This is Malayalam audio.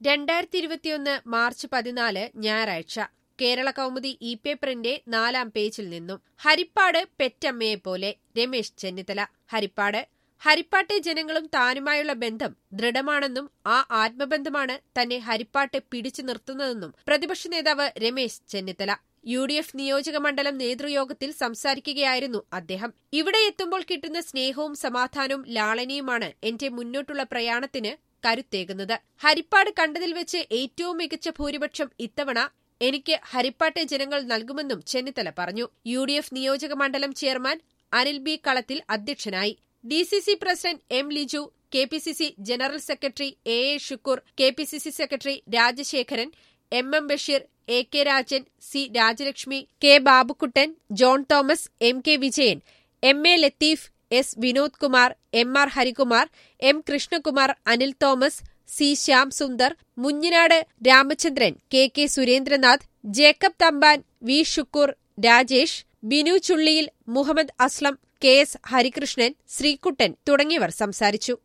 രണ്ടായിരത്തി ഇരുപത്തിയൊന്ന് മാർച്ച് പതിനാല് ഞായറാഴ്ച കേരള കൗമുദി ഇ പേപ്പറിന്റെ നാലാം പേജിൽ നിന്നും ഹരിപ്പാട് പെറ്റമ്മയെപ്പോലെ രമേശ് ചെന്നിത്തല ഹരിപ്പാട് ഹരിപ്പാട്ടെ ജനങ്ങളും താനുമായുള്ള ബന്ധം ദൃഢമാണെന്നും ആ ആത്മബന്ധമാണ് തന്നെ ഹരിപ്പാട്ട് പിടിച്ചു നിർത്തുന്നതെന്നും പ്രതിപക്ഷ നേതാവ് Ramesh Chennithala U D F നിയോജക മണ്ഡലം നേതൃയോഗത്തിൽ സംസാരിക്കുകയായിരുന്നു അദ്ദേഹം ഇവിടെ എത്തുമ്പോൾ കിട്ടുന്ന സ്നേഹവും സമാധാനവും ലാളനയുമാണ് എന്റെ മുന്നോട്ടുള്ള പ്രയാണത്തിന് കരുത്തേകുന്നത് ഹരിപ്പാട് കണ്ടതിൽ വെച്ച് ഏറ്റവും മികച്ച ഭൂരിപക്ഷം ഇത്തവണ എനിക്ക് ഹരിപ്പാട്ടെ ജനങ്ങൾ നൽകുമെന്നും ചെന്നിത്തല പറഞ്ഞു യു ഡി എഫ് നിയോജക മണ്ഡലം ചെയർമാൻ അനിൽ ബി കളത്തിൽ അധ്യക്ഷനായി D C C president M Liju K P C C general secretary A A Shukkoor K P C C secretary Rajasekharan M M Basheer A K Rajan C Rajalakshmi K Babukuttan John Thomas M K Vijayan M A Latheef S Vinod Kumar M R Harikumar M Krishnakumar Anil Thomas C Shyam Sundar Munjinad Ramachandran K K Surendranath Jacob Thampan V Shukkoor Rajesh Binu Chulliyil Muhammad Aslam K S Harikrishnan Sreekuttan തുടങ്ങിയവർ സംസാരിച്ചു